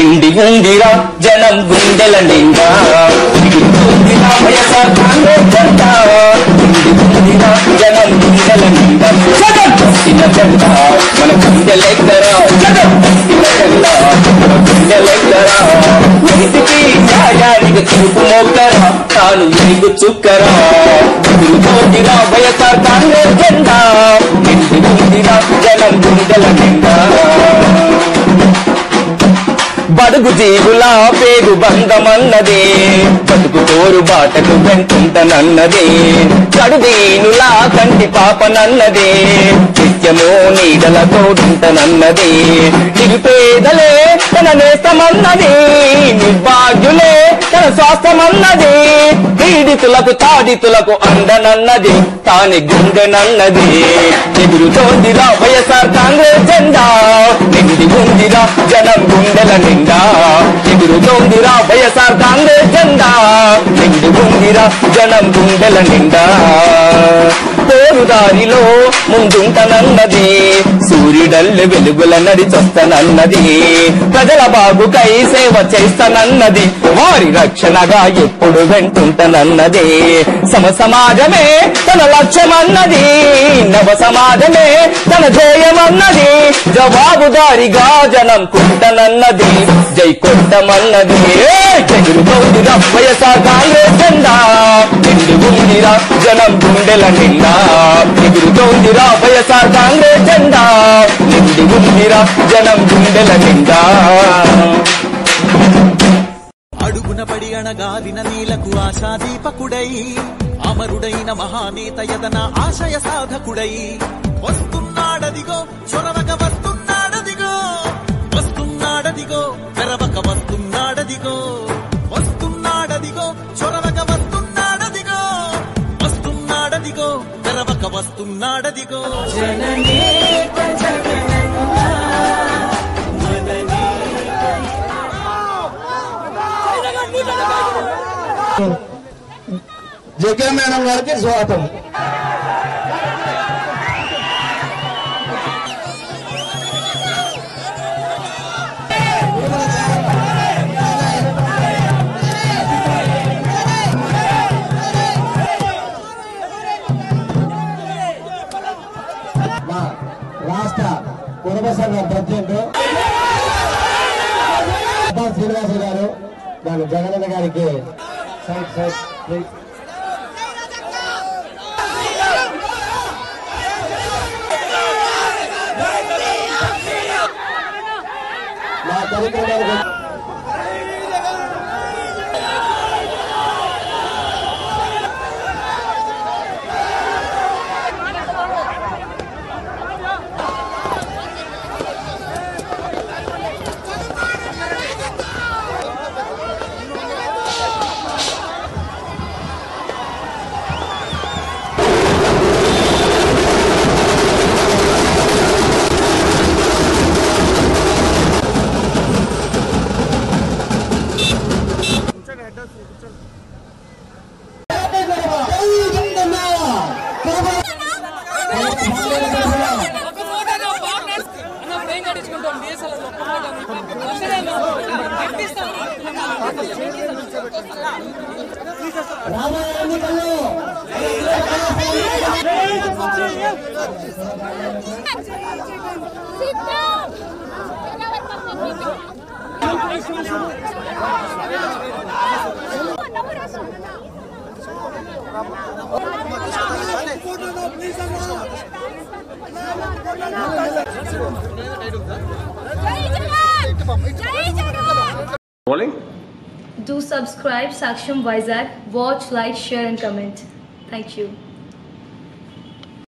నిండి ఉందిరా జనం గుండెల నిండా ఉందిరా వైఎస్ఆర్ కాంగ్రెస్ జెండా నిండి ఉందిరా జనం గుండెల నిండా జగన్ పట్టిన జెండా మన గుండెలెక్కరా జగన్ పట్టిన జెండా మన గుండెలెక్కరా నీతికి న్యాయానికి చూపు మోకరా తాను నీకు చుక్కరా ఎదురుతోందిరా వైఎస్ఆర్ కాంగ్రెస్ జెండా నిండి ఉందిరా జనం గుండెల నిండా బడుగు జీవుల పేరు బంధమన్నదే బతుకు తోరు బాటకు వెంటుంటనన్నదే కడుదీనుల కంటి పాపనన్నదే నిత్యమో నీడల తోడుంటనన్నదే నిరుపేదలే తన నేస్తమన్నది నిర్భాగ్యులే తన స్వాస్థమన్నది పీడితులకు తాడితులకు అండనన్నది తాని గుండెనన్నది ఎదురుతోందిరా వైఎస్ఆర్ కాంగ్రెస్ జెండా నిండి ఉందిరా జనం గుండెల నిండా ఎదురుతోందిరా వైఎస్ఆర్ కాంగ్రెస్ జెండా నిండి ఉందిరా జనం గుండెల నిండా పోరుదారిలో ముందుంటనన్నది సూర్యుడల్లి వెలుగుల నడిచొస్తనన్నది ప్రజల బాగుకై సేవ చేస్తానన్నది వారి రక్షణగా ఎప్పుడు వెంటుంటనన్నది సమ సమాజమే తన లక్ష్యమన్నది నవ సమాజమే తన ధ్యేయమన్నది జవాబుదారిగా జనం కుంటనన్నది జై కొట్టమన్నది ఎదురుతోందిరా వైఎస్ఆర్ కాంగ్రెస్ జెండా నిండి ఉందిరా జనం గుండెల నిండా ఎదురుతోందిరా వైఎస్ఆర్ కాంగ్రెస్ జెండా నిండి ఉందిరా జనం గుండెల నిండా అడుగున పడి అణగారిన నీలకు ఆశాదీపకుడై అమరుడైన మహానేత యదన ఆశయ సాధకుడై వస్తున్నాడదిగో చొరవక వస్తున్నాడదిగో వస్తున్నాడదిగో తెరవక వస్తున్నాడదిగో వస్తున్నాడదిగో చొరవక వస్తున్నాడదిగో వస్తున్నాడదిగో తెరవక వస్తున్నాడదిగో జగ్గే మేడం గారికి స్వాగతం మా రాష్ట్ర కుటుంబ సంఘ ప్రెసిడెంట్ శ్రీనివాస గారు దాని జగనన్న గారికి సైడ్ సైడ్ ప్లీజ్ మా కార్యక్రమానికి రాబోయే ఎన్నికల్లో Sit down! Do subscribe Saksham Vizag. Watch, like, share, and comment. Thank you.